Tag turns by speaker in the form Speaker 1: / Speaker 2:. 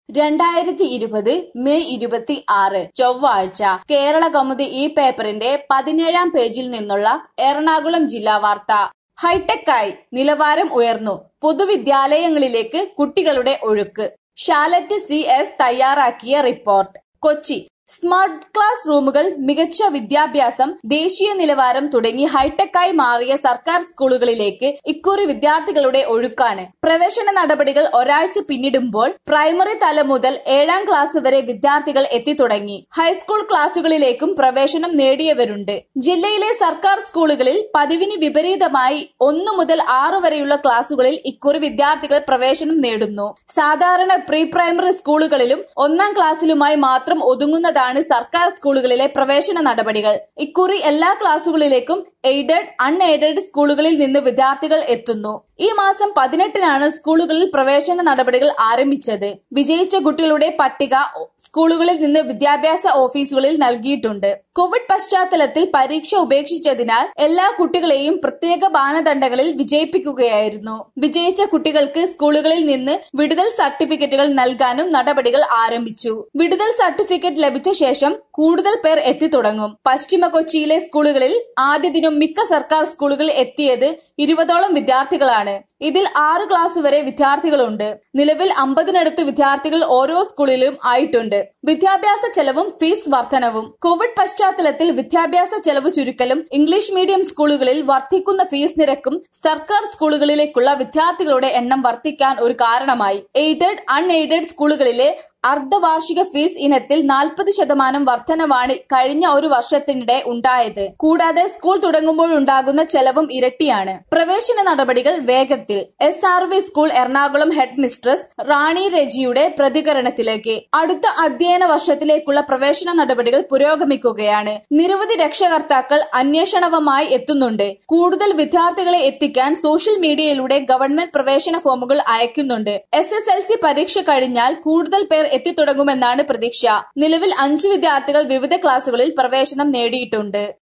Speaker 1: രണ്ടായിരത്തി ഇരുപത് മെയ് ഇരുപത്തി ആറ് ചൊവ്വാഴ്ച കേരള കൗമുദി ഈ പേപ്പറിന്റെ പതിനേഴാം പേജിൽ നിന്നുള്ള എറണാകുളം ജില്ലാ വാർത്ത ഹൈടെക്കായി നിലവാരം ഉയർന്നു പൊതുവിദ്യാലയങ്ങളിലേക്ക് കുട്ടികളുടെ ഒഴുക്ക് ഷാലറ്റ് സി എസ് തയ്യാറാക്കിയ റിപ്പോർട്ട് കൊച്ചി സ്മാർട്ട് ക്ലാസ് റൂമുകൾ മികച്ച വിദ്യാഭ്യാസം ദേശീയ നിലവാരം തുടങ്ങി ഹൈടെക്കായി മാറിയ സർക്കാർ സ്കൂളുകളിലേക്ക് ഇക്കുറി വിദ്യാർത്ഥികളുടെ ഒഴുക്കാണ് പ്രവേശന നടപടികൾ ഒരാഴ്ച പിന്നിടുമ്പോൾ പ്രൈമറി തലം മുതൽ ഏഴാം ക്ലാസ് വരെ വിദ്യാർത്ഥികൾ എത്തിത്തുടങ്ങി ഹൈസ്കൂൾ ക്ലാസുകളിലേക്കും പ്രവേശനം നേടിയവരുണ്ട് ജില്ലയിലെ സർക്കാർ സ്കൂളുകളിൽ പതിവിന് വിപരീതമായി ഒന്നു മുതൽ ആറ് വരെയുള്ള ക്ലാസുകളിൽ ഇക്കുറി വിദ്യാർത്ഥികൾ പ്രവേശനം നേടുന്നു സാധാരണ പ്രീ പ്രൈമറി സ്കൂളുകളിലും ഒന്നാം ക്ലാസ്സിലുമായി മാത്രം ഒതുങ്ങുന്നതാണ് സർക്കാർ സ്കൂളുകളിലെ പ്രവേശന നടപടികൾ ഇക്കുറി എല്ലാ ക്ലാസുകളിലേക്കും എയ്ഡഡ് അൺഎയ്ഡഡ് സ്കൂളുകളിൽ നിന്ന് വിദ്യാർത്ഥികൾ എത്തുന്നു ഈ മാസം പതിനെട്ടിനാണ് സ്കൂളുകളിൽ പ്രവേശന നടപടികൾ ആരംഭിച്ചത് വിജയിച്ച കുട്ടികളുടെ പട്ടിക സ്കൂളുകളിൽ നിന്ന് വിദ്യാഭ്യാസ ഓഫീസുകളിൽ നൽകിയിട്ടുണ്ട് കോവിഡ് പശ്ചാത്തലത്തിൽ പരീക്ഷ ഉപേക്ഷിച്ചതിനാൽ എല്ലാ കുട്ടികളെയും പ്രത്യേക മാനദണ്ഡങ്ങളിൽ വിജയിപ്പിക്കുകയായിരുന്നു വിജയിച്ച കുട്ടികൾക്ക് സ്കൂളുകളിൽ നിന്ന് വിടുതൽ സർട്ടിഫിക്കറ്റുകൾ നൽകാനും നടപടികൾ ആരംഭിച്ചു വിടുതൽ സർട്ടിഫിക്കറ്റ് ലഭിച്ച ശേഷം കൂടുതൽ പേർ എത്തിത്തുടങ്ങും പശ്ചിമ കൊച്ചിയിലെ സ്കൂളുകളിൽ ആദ്യ ദിനം മിക്ക സർക്കാർ സ്കൂളുകളിൽ എത്തിയത് ഇരുപതോളം വിദ്യാർത്ഥികളാണ് ഇതിൽ ആറ് ക്ലാസ് വരെ വിദ്യാർത്ഥികളുണ്ട് നിലവിൽ അമ്പതിനടുത്ത് വിദ്യാർത്ഥികൾ ഓരോ സ്കൂളിലും ആയിട്ടുണ്ട് വിദ്യാഭ്യാസ ചെലവും ഫീസ് വർധനവും കോവിഡ് പശ്ചാത്തലത്തിൽ വിദ്യാഭ്യാസ ചെലവ് ചുരുക്കലും ഇംഗ്ലീഷ് മീഡിയം സ്കൂളുകളിൽ വർദ്ധിക്കുന്ന ഫീസ് നിരക്കും സർക്കാർ സ്കൂളുകളിലേക്കുള്ള വിദ്യാർത്ഥികളുടെ എണ്ണം വർദ്ധിക്കാൻ ഒരു കാരണമായി എയ്ഡഡ് അൺഎയ്ഡഡ് സ്കൂളുകളിലെ അർദ്ധവാർഷിക ഫീസ് ഇനത്തിൽ നാൽപ്പത് ശതമാനം വർധനവാണ് കഴിഞ്ഞ ഒരു വർഷത്തിനിടെ ഉണ്ടായത് കൂടാതെ സ്കൂൾ തുടങ്ങുമ്പോഴുണ്ടാകുന്ന ചെലവും ഇരട്ടിയാണ് പ്രവേശന നടപടികൾ വേഗത്തിൽ S R V school Ernakulam head mistress Rani രജിയുടെ പ്രതികരണത്തിലേക്ക് അടുത്ത അധ്യയന വർഷത്തിലേക്കുള്ള പ്രവേശന നടപടികൾ പുരോഗമിക്കുകയാണ് നിരവധി രക്ഷകർത്താക്കൾ അന്വേഷണവുമായി എത്തുന്നുണ്ട് കൂടുതൽ വിദ്യാർത്ഥികളെ എത്തിക്കാൻ സോഷ്യൽ മീഡിയയിലൂടെ ഗവൺമെന്റ് പ്രവേശന ഫോമുകൾ അയക്കുന്നുണ്ട് എസ് എസ് എൽ സി പരീക്ഷ കഴിഞ്ഞാൽ കൂടുതൽ പേർ എത്തിത്തുടങ്ങുമെന്നാണ് പ്രതീക്ഷ നിലവിൽ അഞ്ചു വിദ്യാർത്ഥികൾ വിവിധ ക്ലാസുകളിൽ പ്രവേശനം നേടിയിട്ടുണ്ട്